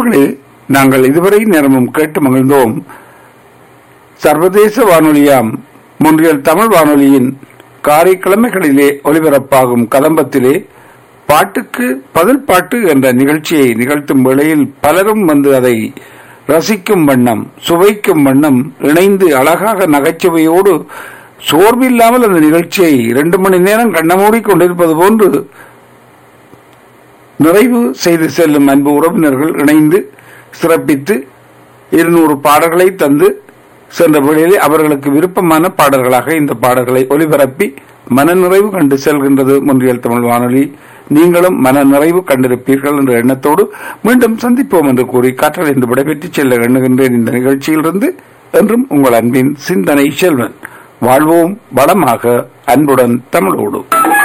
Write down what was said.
உறவுகளே நாங்கள் இதுவரை நேரமும் கேட்டு மகிழ்ந்தோம் சர்வதேச வானொலியாம் முன்றியல் தமிழ் வானொலியின் காரைக்கிழமைகளிலே ஒலிபரப்பாகும் கதம்பத்திலே பாட்டுக்கு பதில் பாட்டு என்ற நிகழ்ச்சியை நிகழ்த்தும் வேளையில் பலரும் வந்து அதை ரசிக்கும் வண்ணம் சுவைக்கும் வண்ணம் இணைந்து அழகாக நகைச்சுவையோடு சோர்வில்லாமல் அந்த நிகழ்ச்சியை இரண்டு மணி நேரம் கண்ணமூடி கொண்டிருப்பது போன்று நிறைவு செய்து செல்லும் அன்பு உறவினர்கள் இணைந்து சிறப்பித்து இருநூறு பாடல்களை தந்து சென்ற வேளையிலே அவர்களுக்கு விருப்பமான பாடல்களாக இந்த பாடல்களை ஒலிபரப்பி மனநிறைவு கண்டு செல்கின்றது முன்றியல் தமிழ் வானொலி நீங்களும் மன நிறைவு கண்டிருப்பீர்கள் என்ற எண்ணத்தோடு மீண்டும் சந்திப்போம் என்று கூறி காற்றடைந்து விடைபெற்று செல்ல எண்ணுகின்றேன் இந்த நிகழ்ச்சியிலிருந்து என்றும் உங்கள் அன்பின் சிந்தனை செல்வன் வாழ்வோம் வளமாக அன்புடன் தமிழோடு